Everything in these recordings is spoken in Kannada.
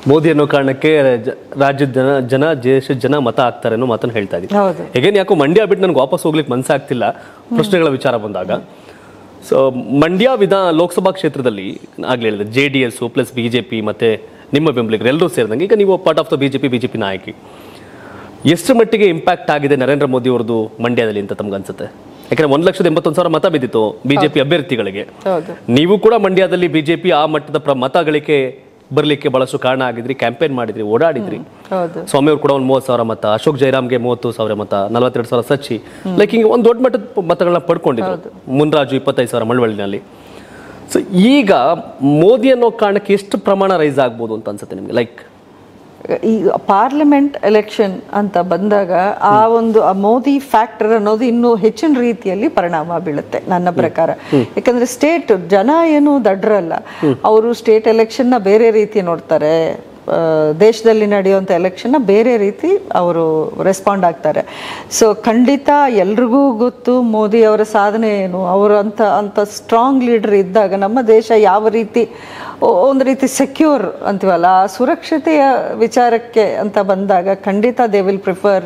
ಮೋದಿ ಅನ್ನೋ ಕಾರಣಕ್ಕೆ ಜ- ರಾಜ್ಯದ ಜನ ಜನ ದೇಶದ ಜನ ಮತ ಹಾಕ್ತಾರೆ ಅನ್ನೋ ಮಾತನ್ನು ಹೇಳ್ತಾ ಇದ್ದೀನಿ ಹೌದು ಹೇಗೇನು ಯಾಕೋ ಮಂಡ್ಯ ಬಿಟ್ಟು ನನಗೆ ವಾಪಸ್ ಹೋಗ್ಲಿಕ್ಕೆ ಮನಸ್ಸಾಗ್ತಿಲ್ಲ ಪ್ರಶ್ನೆಗಳ ವಿಚಾರ ಬಂದಾಗ ಸೊ ಮಂಡ್ಯ ವಿಧಾನ ಲೋಕಸಭಾ ಕ್ಷೇತ್ರದಲ್ಲಿ ಆಗ್ಲೇ ಹೇಳಿದೆ J D S plus B J P ಮತ್ತು ನಿಮ್ಮ ಬೆಂಬಲಿಗರು ಎಲ್ಲರೂ ಸೇರಿದಂಗೆ ಈಗ ನೀವು part of the B J P B J P ನಾಯಕಿ ಎಷ್ಟು ಮಟ್ಟಿಗೆ ಇಂಪ್ಯಾಕ್ಟ್ ಆಗಿದೆ ನರೇಂದ್ರ ಮೋದಿ ಅವ್ರದ್ದು ಮಂಡ್ಯದಲ್ಲಿ ಅಂತ ತಮ್ಗೆ ಅನ್ಸುತ್ತೆ ಯಾಕಂದ್ರೆ ಒಂದು ಲಕ್ಷದ ಎಂಬತ್ತೊಂದು ಸಾವಿರ ಮತ ಬಿದ್ದಿತ್ತು ಬಿಜೆಪಿ ಅಭ್ಯರ್ಥಿಗಳಿಗೆ ಹೌದು ನೀವು ಕೂಡ ಮಂಡ್ಯದಲ್ಲಿ ಬಿಜೆಪಿ ಆ ಮಟ್ಟದ ಪ್ರ ಮತ ಗಳಿಕೆ ಬರಲಿಕ್ಕೆ ಬಹಳಷ್ಟು ಕಾರಣ ಆಗಿದ್ರಿ ಕ್ಯಾಂಪೇನ್ ಮಾಡಿದ್ರಿ ಓಡಾಡಿದ್ರಿ ಹೌದು ಸ್ವಾಮಿ ಅವ್ರು ಕೂಡ ಒಂದು ಮೂವತ್ತು ಸಾವಿರ ಮತ ಅಶೋಕ್ ಜೈರಾಮ್ಗೆ ಮೂವತ್ತು ಸಾವಿರ ಮತ ನಲವತ್ತೆರಡು ಸಾವಿರ ಸಚ್ಚಿ ಲೈಕ್ ಹಿಂಗೆ ಒಂದು ದೊಡ್ಡ ಮಟ್ಟದ ಪ- ಮತಗಳನ್ನ ಪಡ್ಕೊಂಡಿದ್ರು ಮುನ್ರಾಜು ಇಪ್ಪತ್ತೈದು ಸಾವಿರ ಮಳವಳ್ಳಿನಲ್ಲಿ ಸೊ ಈಗ ಮೋದಿ ಅನ್ನೋ ಕಾರಣಕ್ಕೆ ಎಷ್ಟು ಪ್ರಮಾಣ ರೈಸ್ ಆಗ್ಬೋದು ಅಂತ ಅನ್ಸುತ್ತೆ ನಿಮಗೆ ಲೈಕ್ ಈಗ ಪಾರ್ಲಿಮೆಂಟ್ ಎಲೆಕ್ಷನ್ ಅಂತ ಬಂದಾಗ ಆ ಒಂದು ಆ ಮೋದಿ ಫ್ಯಾಕ್ಟರ್ ಅನ್ನೋದು ಇನ್ನೂ ಹೆಚ್ಚಿನ ರೀತಿಯಲ್ಲಿ ಪರಿಣಾಮ ಬೀಳುತ್ತೆ ನನ್ನ ಪ್ರಕಾರ ಯಾಕಂದ್ರೆ ಸ್ಟೇಟ್ ಜನ ಏನು ದಡ್ರಲ್ಲ ಅವರು ಸ್ಟೇಟ್ ಎಲೆಕ್ಷನ್ನ ಬೇರೆ ರೀತಿ ನೋಡ್ತಾರೆ ಆ, ದೇಶದಲ್ಲಿ ನಡೆಯುವಂಥ ಎಲೆಕ್ಷನ್ನ ಬೇರೆ ರೀತಿ ಅವರು ರೆಸ್ಪಾಂಡ್ ಆಗ್ತಾರೆ ಸೊ ಖಂಡಿತ ಎಲ್ರಿಗೂ ಗೊತ್ತು ಮೋದಿ ಅವರ ಸಾಧನೆ ಏನು ಅವರು ಅಂತ ಅಂತ ಸ್ಟ್ರಾಂಗ್ ಲೀಡರ್ ಇದ್ದಾಗ ನಮ್ಮ ದೇಶ ಯಾವ ರೀತಿ ಒ- ಒಂದು ರೀತಿ ಸೆಕ್ಯೂರ್ ಅಂತೀವಲ್ಲ ಆ ಸುರಕ್ಷತೆಯ ವಿಚಾರಕ್ಕೆ ಅಂತ ಬಂದಾಗ ಖಂಡಿತ ದೇ ವಿಲ್ ಪ್ರಿಫರ್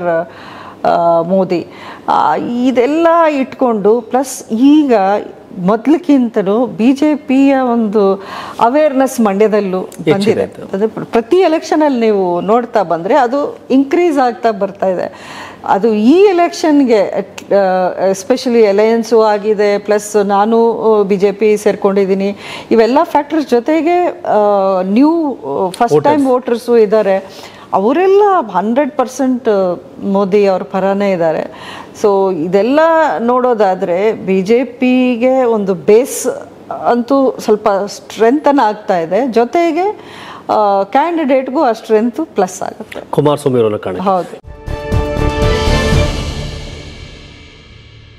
ಮೋದಿ ಆ, ಇದೆಲ್ಲ ಇಟ್ಕೊಂಡು ಪ್ಲಸ್ ಈಗ ಮೊದಲಕ್ಕಿಂತಲೂ ಬಿ ಜೆ ಪಿಯ ಒಂದು ಅವೇರ್ನೆಸ್ ಮಂಡ್ಯದಲ್ಲೂ ಬಂದಿದೆ ಅದೇ ಪ್ರ- ಪ್ರತಿ ಎಲೆಕ್ಷನಲ್ಲಿ ನೀವು ನೋಡ್ತಾ ಬಂದರೆ ಅದು ಇನ್ಕ್ರೀಸ್ ಆಗ್ತಾ ಬರ್ತಾ ಇದೆ ಅದು ಈ ಎಲೆಕ್ಷನ್ಗೆ ಎಸ್ಪೆಷಲಿ ಅಲಯನ್ಸು ಆಗಿದೆ ಪ್ಲಸ್ ನಾನು ಬಿ ಜೆ ಪಿ ಸೇರ್ಕೊಂಡಿದ್ದೀನಿ ಇವೆಲ್ಲ ಫ್ಯಾಕ್ಟರ್ಸ್ ಜೊತೆಗೆ ನ್ಯೂ ಫಸ್ಟ್ ಟೈಮ್ ವೋಟರ್ಸು ಇದ್ದಾರೆ ಅವರೆಲ್ಲ ಹಂಡ್ರೆಡ್ ಪರ್ಸೆಂಟ್ ಮೋದಿ ಅವ್ರ ಪರನೇ ಇದ್ದಾರೆ ಸೊ ಇದೆಲ್ಲ ನೋಡೋದಾದರೆ ಬಿ ಜೆ ಪಿಗೆ ಒಂದು ಬೇಸ್ ಅಂತೂ ಸ್ವಲ್ಪ ಸ್ಟ್ರೆಂತನ ಆಗ್ತಾ ಇದೆ ಜೊತೆಗೆ ಕ್ಯಾಂಡಿಡೇಟ್ಗೂ ಆ ಸ್ಟ್ರೆಂತು ಪ್ಲಸ್ ಆಗುತ್ತೆ ಕುಮಾರಸ್ವಾಮಿ ಅವರ ಕಾರಣ ಹೌದು